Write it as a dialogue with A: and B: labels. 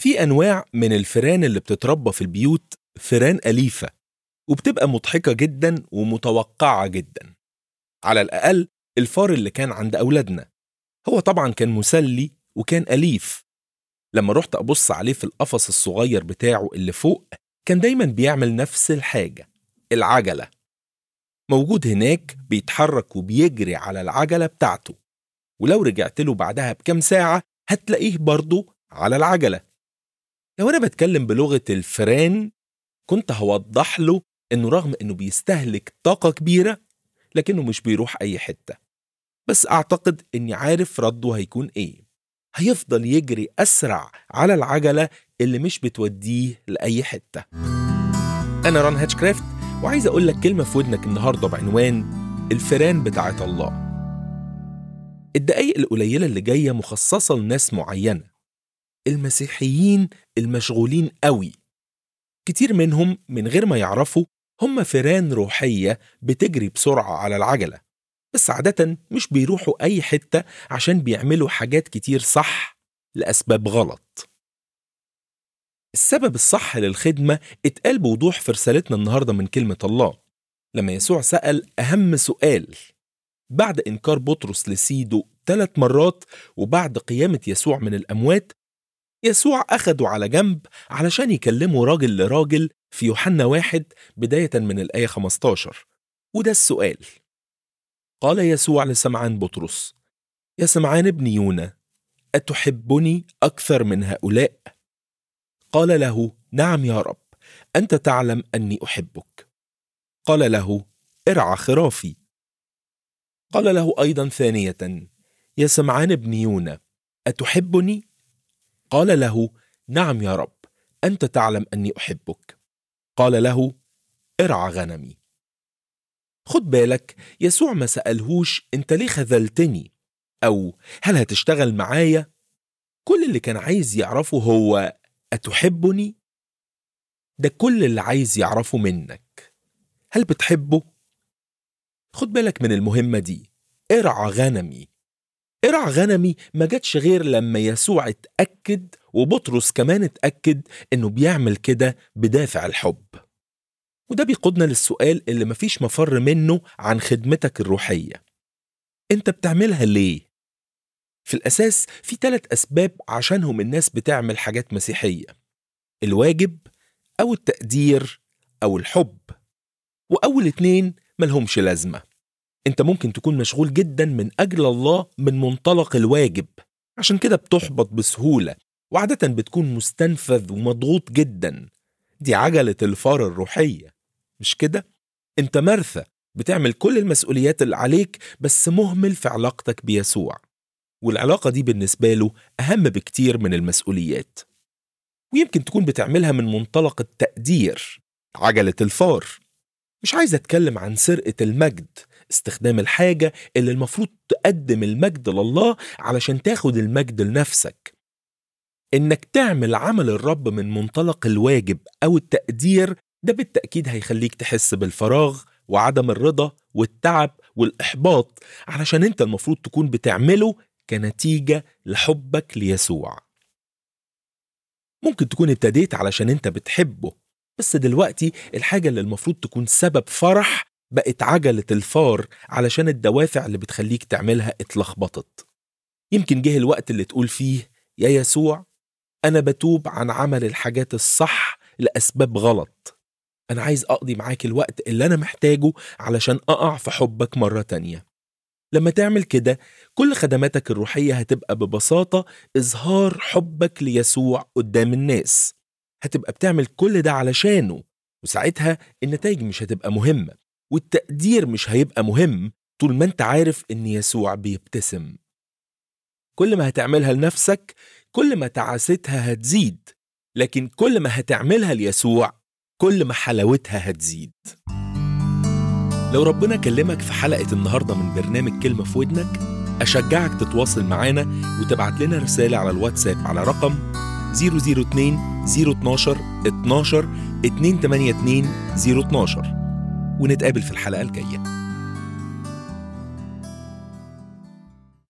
A: في أنواع من الفئران اللي بتتربى في البيوت فئران أليفة وبتبقى مضحكة جدا ومتوقعة جدا على الأقل الفار اللي كان عند أولادنا هو طبعا كان مسلي وكان أليف لما رحت أبص عليه في القفص الصغير بتاعه اللي فوق كان دايما بيعمل نفس الحاجة العجلة موجود هناك بيتحرك وبيجري على العجلة بتاعته ولو رجعت له بعدها بكام ساعة هتلاقيه برضه على العجلة لو أنا بتكلم بلغة الفران كنت هوضح له إنه رغم إنه بيستهلك طاقة كبيرة لكنه مش بيروح أي حتة بس أعتقد إني عارف رده هيكون إيه هيفضل يجري أسرع على العجلة اللي مش بتوديه لأي حتة أنا ران هاتشكرافت وعايز أقول لك كلمة في ودنك النهاردة بعنوان الفيران بتاعت الله الدقايق القليلة اللي جاية مخصصة لناس معينة المسيحيين المشغولين قوي كتير منهم من غير ما يعرفوا هم فيران روحية بتجري بسرعة على العجلة بس عادة مش بيروحوا أي حتة عشان بيعملوا حاجات كتير صح لأسباب غلط السبب الصح للخدمة اتقال بوضوح في رسالتنا النهاردة من كلمة الله لما يسوع سأل أهم سؤال بعد إنكار بطرس لسيده ثلاث مرات وبعد قيامة يسوع من الأموات يسوع أخده على جنب علشان يكلمه راجل لراجل في يوحنا واحد بداية من الآية 15 وده السؤال قال يسوع لسمعان بطرس يا سمعان ابن يونا أتحبني أكثر من هؤلاء؟ قال له نعم يا رب أنت تعلم أني أحبك قال له ارعى خرافي قال له أيضا ثانية يا سمعان ابن يونا أتحبني؟ قال له نعم يا رب أنت تعلم أني أحبك قال له ارعى غنمي خد بالك يسوع ما سألهوش أنت ليه خذلتني أو هل هتشتغل معايا كل اللي كان عايز يعرفه هو أتحبني؟ ده كل اللي عايز يعرفه منك هل بتحبه؟ خد بالك من المهمة دي ارعى غنمي ارعى غنمي ما جاتش غير لما يسوع اتأكد وبطرس كمان اتأكد انه بيعمل كده بدافع الحب وده بيقودنا للسؤال اللي مفيش مفر منه عن خدمتك الروحية انت بتعملها ليه؟ في الأساس في ثلاث أسباب عشانهم الناس بتعمل حاجات مسيحية الواجب أو التقدير أو الحب وأول اتنين ملهمش لازمة انت ممكن تكون مشغول جدا من أجل الله من منطلق الواجب عشان كده بتحبط بسهولة وعادة بتكون مستنفذ ومضغوط جدا دي عجلة الفار الروحية مش كده؟ انت مرثى بتعمل كل المسؤوليات اللي عليك بس مهمل في علاقتك بيسوع والعلاقة دي بالنسبة له أهم بكتير من المسؤوليات ويمكن تكون بتعملها من منطلق التقدير عجلة الفار مش عايز أتكلم عن سرقة المجد استخدام الحاجة اللي المفروض تقدم المجد لله علشان تاخد المجد لنفسك إنك تعمل عمل الرب من منطلق الواجب أو التقدير ده بالتأكيد هيخليك تحس بالفراغ وعدم الرضا والتعب والإحباط علشان أنت المفروض تكون بتعمله كنتيجة لحبك ليسوع ممكن تكون ابتديت علشان أنت بتحبه بس دلوقتي الحاجة اللي المفروض تكون سبب فرح بقت عجلة الفار علشان الدوافع اللي بتخليك تعملها اتلخبطت يمكن جه الوقت اللي تقول فيه يا يسوع أنا بتوب عن عمل الحاجات الصح لأسباب غلط أنا عايز أقضي معاك الوقت اللي أنا محتاجه علشان أقع في حبك مرة تانية لما تعمل كده كل خدماتك الروحية هتبقى ببساطة إظهار حبك ليسوع قدام الناس هتبقى بتعمل كل ده علشانه وساعتها النتائج مش هتبقى مهمة والتقدير مش هيبقى مهم طول ما انت عارف ان يسوع بيبتسم كل ما هتعملها لنفسك كل ما تعاستها هتزيد لكن كل ما هتعملها ليسوع كل ما حلاوتها هتزيد لو ربنا كلمك في حلقة النهاردة من برنامج كلمة في ودنك أشجعك تتواصل معانا وتبعت لنا رسالة على الواتساب على رقم 002 012 12 282 012 ونتقابل في الحلقة الجاية